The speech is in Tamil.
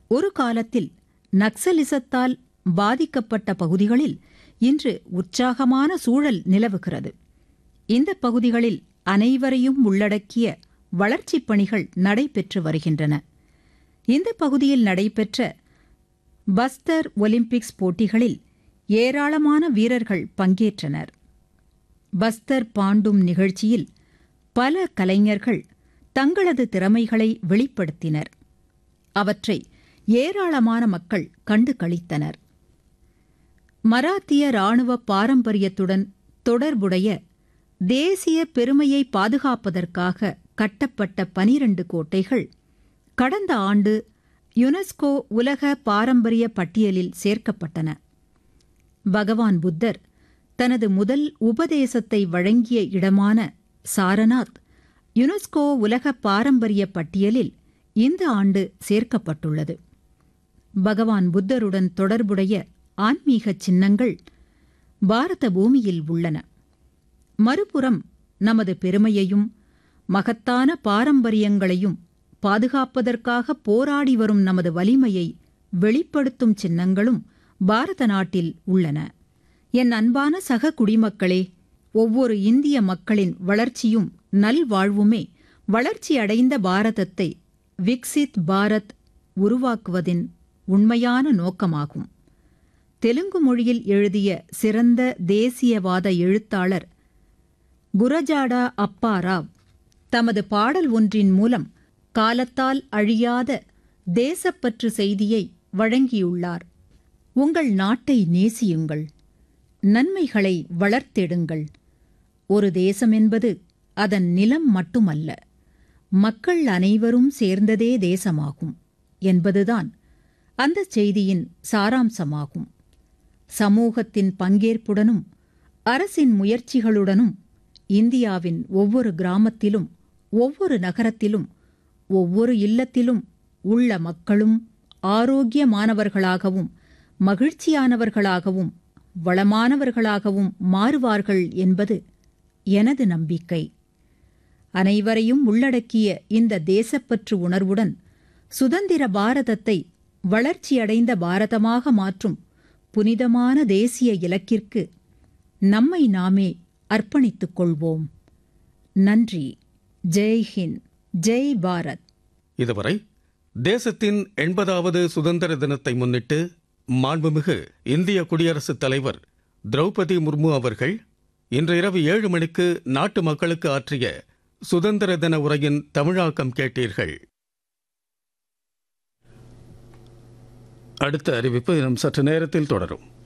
ஒரு காலத்தில் நக்சலிசத்தால் பாதிக்கப்பட்ட பகுதிகளில் இன்று உற்சாகமான சூழல் நிலவுகிறது இந்த பகுதிகளில் அனைவரையும் உள்ளடக்கிய வளர்ச்சிப் பணிகள் நடைபெற்று வருகின்றன இந்த பகுதியில் நடைபெற்ற பஸ்தர் ஒலிம்பிக்ஸ் போட்டிகளில் ஏராளமான வீரர்கள் பங்கேற்றனர் பஸ்தர் பாண்டும் நிகழ்ச்சியில் பல கலைஞர்கள் தங்களது திறமைகளை வெளிப்படுத்தினர் அவற்றை ஏராளமான மக்கள் கண்டு களித்தனர் மராத்திய ராணுவ பாரம்பரியத்துடன் தொடர்புடைய தேசிய பெருமையை பாதுகாப்பதற்காக கட்டப்பட்ட பனிரண்டு கோட்டைகள் கடந்த ஆண்டு யுனெஸ்கோ உலக பாரம்பரிய பட்டியலில் சேர்க்கப்பட்டன பகவான் புத்தர் தனது முதல் உபதேசத்தை வழங்கிய இடமான சாரநாத் யுனெஸ்கோ உலக பாரம்பரிய பட்டியலில் இந்த ஆண்டு சேர்க்கப்பட்டுள்ளது பகவான் புத்தருடன் தொடர்புடைய ஆன்மீக சின்னங்கள் பாரத பூமியில் உள்ளன மறுபுறம் நமது பெருமையையும் மகத்தான பாரம்பரியங்களையும் பாதுகாப்பதற்காக போராடி வரும் நமது வலிமையை வெளிப்படுத்தும் சின்னங்களும் பாரத நாட்டில் உள்ளன என் அன்பான சக குடிமக்களே ஒவ்வொரு இந்திய மக்களின் வளர்ச்சியும் நல்வாழ்வுமே வளர்ச்சியடைந்த பாரதத்தை விக்சித் பாரத் உருவாக்குவதின் உண்மையான நோக்கமாகும் தெலுங்கு மொழியில் எழுதிய சிறந்த தேசியவாத எழுத்தாளர் குரஜாடா அப்பாராவ் தமது பாடல் ஒன்றின் மூலம் காலத்தால் அழியாத தேசப்பற்று செய்தியை வழங்கியுள்ளார் உங்கள் நாட்டை நேசியுங்கள் நன்மைகளை வளர்த்தெடுங்கள் ஒரு தேசம் என்பது அதன் நிலம் மட்டுமல்ல மக்கள் அனைவரும் சேர்ந்ததே தேசமாகும் என்பதுதான் அந்த செய்தியின் சாராம்சமாகும் சமூகத்தின் பங்கேற்புடனும் அரசின் முயற்சிகளுடனும் இந்தியாவின் ஒவ்வொரு கிராமத்திலும் ஒவ்வொரு நகரத்திலும் ஒவ்வொரு இல்லத்திலும் உள்ள மக்களும் ஆரோக்கியமானவர்களாகவும் மகிழ்ச்சியானவர்களாகவும் வளமானவர்களாகவும் மாறுவார்கள் என்பது எனது நம்பிக்கை அனைவரையும் உள்ளடக்கிய இந்த தேசப்பற்று உணர்வுடன் சுதந்திர பாரதத்தை வளர்ச்சியடைந்த பாரதமாக மாற்றும் புனிதமான தேசிய இலக்கிற்கு நம்மை நாமே அர்ப்பணித்துக் கொள்வோம் நன்றி ஜெய் ஹிந்த் ஜெய் பாரத் இதுவரை தேசத்தின் எண்பதாவது சுதந்திர தினத்தை முன்னிட்டு மாண்புமிகு இந்திய குடியரசுத் தலைவர் திரௌபதி முர்மு அவர்கள் இன்று இரவு ஏழு மணிக்கு நாட்டு மக்களுக்கு ஆற்றிய சுதந்திர தின உரையின் தமிழாக்கம் கேட்டீர்கள் அடுத்த அறிவிப்பு இன்னும் சற்று நேரத்தில் தொடரும்